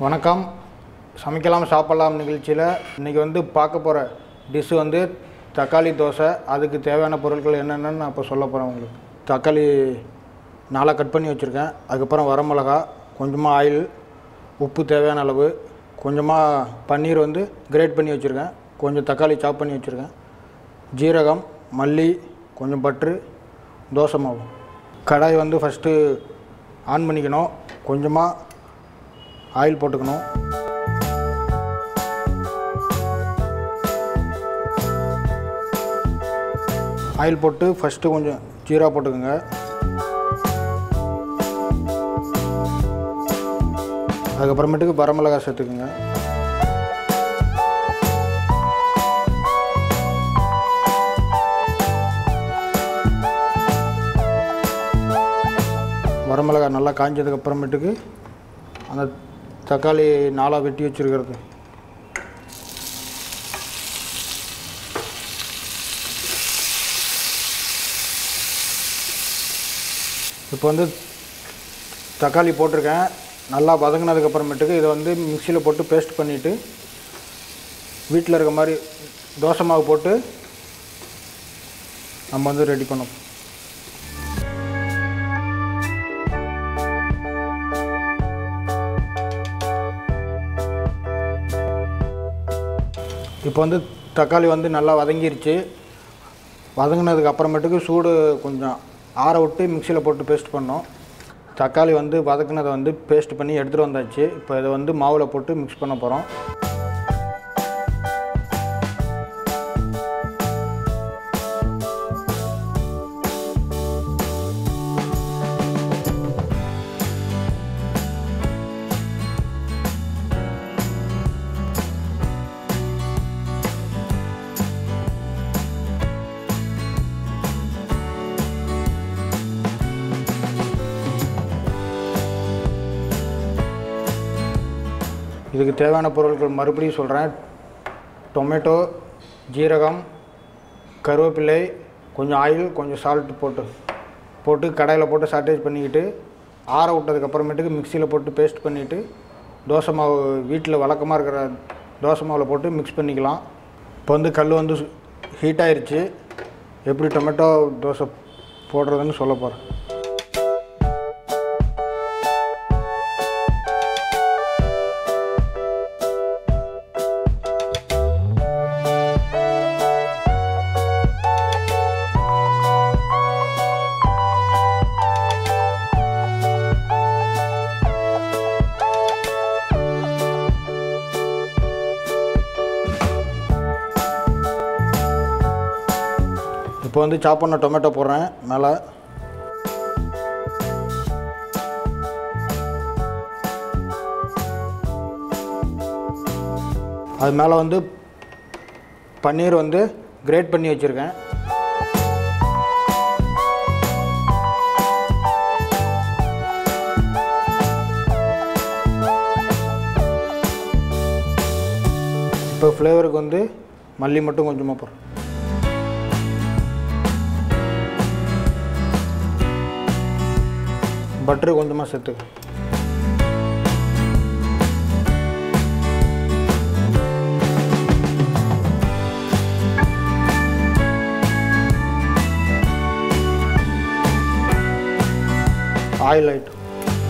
வணக்கம் சமைக்கலாம் சாப்பிட்லாம் நிகழ்ச்சியில் இன்றைக்கி வந்து பார்க்க போகிற டிஷ்ஷு வந்து தக்காளி தோசை அதுக்கு தேவையான பொருட்கள் என்னென்னு நான் இப்போ சொல்ல போகிறேன் உங்களுக்கு தக்காளி நாலாக கட் பண்ணி வச்சுருக்கேன் அதுக்கப்புறம் வரமிளகா கொஞ்சமாக ஆயில் உப்பு தேவையான அளவு கொஞ்சமாக பன்னீர் வந்து கிரேட் பண்ணி வச்சுருக்கேன் கொஞ்சம் தக்காளி சாப் பண்ணி வச்சுருக்கேன் ஜீரகம் மல்லி கொஞ்சம் பட்ரு தோசை மாவு கடாய் வந்து ஃபஸ்ட்டு ஆன் பண்ணிக்கணும் கொஞ்சமாக ஆயில் போட்டுக்கணும் ஆயில் போட்டு ஃபஸ்ட்டு கொஞ்சம் ஜீரா போட்டுக்கோங்க அதுக்கப்புறமேட்டுக்கு வரமிளகாய் சேர்த்துக்குங்க வரமிளகாய் நல்லா காஞ்சதுக்கு அப்புறமேட்டுக்கு அந்த தக்காளி நாலாக வெட்டி வச்சுருக்கிறது இப்போ வந்து தக்காளி போட்டிருக்கேன் நல்லா வதங்கினதுக்கு அப்புறமேட்டுக்கு இதை வந்து மிக்சியில் போட்டு பேஸ்ட் பண்ணிவிட்டு வீட்டில் இருக்க மாதிரி தோசை மாவு போட்டு நம்ம வந்து ரெடி பண்ணோம் இப்போ வந்து தக்காளி வந்து நல்லா வதங்கிருச்சு வதங்கினதுக்கு அப்புறமேட்டுக்கு சூடு கொஞ்சம் ஆற விட்டு மிக்சியில் போட்டு பேஸ்ட் பண்ணோம் தக்காளி வந்து வதக்குனதை வந்து பேஸ்ட் பண்ணி எடுத்துகிட்டு வந்தாச்சு இப்போ இதை வந்து மாவில் போட்டு மிக்ஸ் பண்ண போகிறோம் இதுக்கு தேவையான பொருட்கள் மறுபடியும் சொல்கிறேன் டொமேட்டோ ஜீரகம் கருவேப்பிலை கொஞ்சம் ஆயில் கொஞ்சம் சால்ட் போட்டு போட்டு கடாயில் போட்டு சாட்டேஜ் பண்ணிக்கிட்டு ஆற விட்டதுக்கப்புறமேட்டுக்கு மிக்சியில் போட்டு பேஸ்ட் பண்ணிவிட்டு தோசை மாவு வீட்டில் வழக்கமாக இருக்கிற தோசை மாவில் போட்டு மிக்ஸ் பண்ணிக்கலாம் இப்போ வந்து கல் வந்து ஹீட் ஆயிருச்சு எப்படி டொமேட்டோ தோசை போடுறதுன்னு சொல்ல போகிறேன் இப்போ வந்து சாப் பண்ண டொமேட்டோ போடுறேன் மேலே அது மேலே வந்து பன்னீர் வந்து கிரேட் பண்ணி வச்சுருக்கேன் இப்போ ஃப்ளேவருக்கு வந்து மல்லி மட்டும் கொஞ்சமாக போடுறேன் பட்டரு கொஞ்சமாக சேர்த்துக்க ஆயில் ஐட்டம்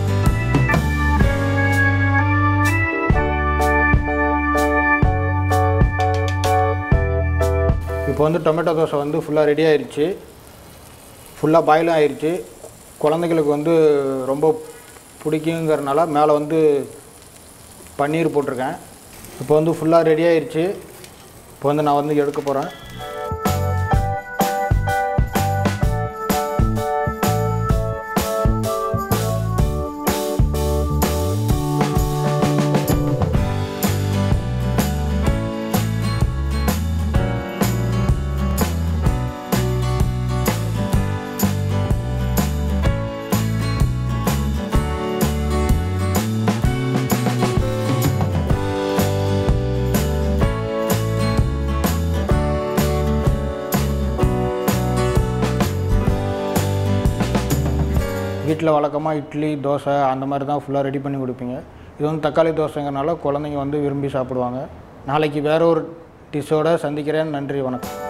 இப்போ வந்து டொமேட்டோ தோசை வந்து ஃபுல்லாக ரெடி ஆயிடுச்சு ஃபுல்லாக பாயிலும் ஆயிடுச்சு குழந்தைகளுக்கு வந்து ரொம்ப பிடிக்குங்கிறனால மேலே வந்து பன்னீர் போட்டிருக்கேன் இப்போ வந்து ஃபுல்லாக ரெடி ஆயிடுச்சு இப்போ வந்து நான் வந்து எடுக்க போகிறேன் வீட்டில் வழக்கமாக இட்லி தோசை அந்த மாதிரி தான் ஃபுல்லாக ரெடி பண்ணி கொடுப்பீங்க இது வந்து தக்காளி தோசைங்கிறனால குழந்தைங்க வந்து விரும்பி சாப்பிடுவாங்க நாளைக்கு வேற ஒரு டிஷ்ஷோட சந்திக்கிறேன் நன்றி வணக்கம்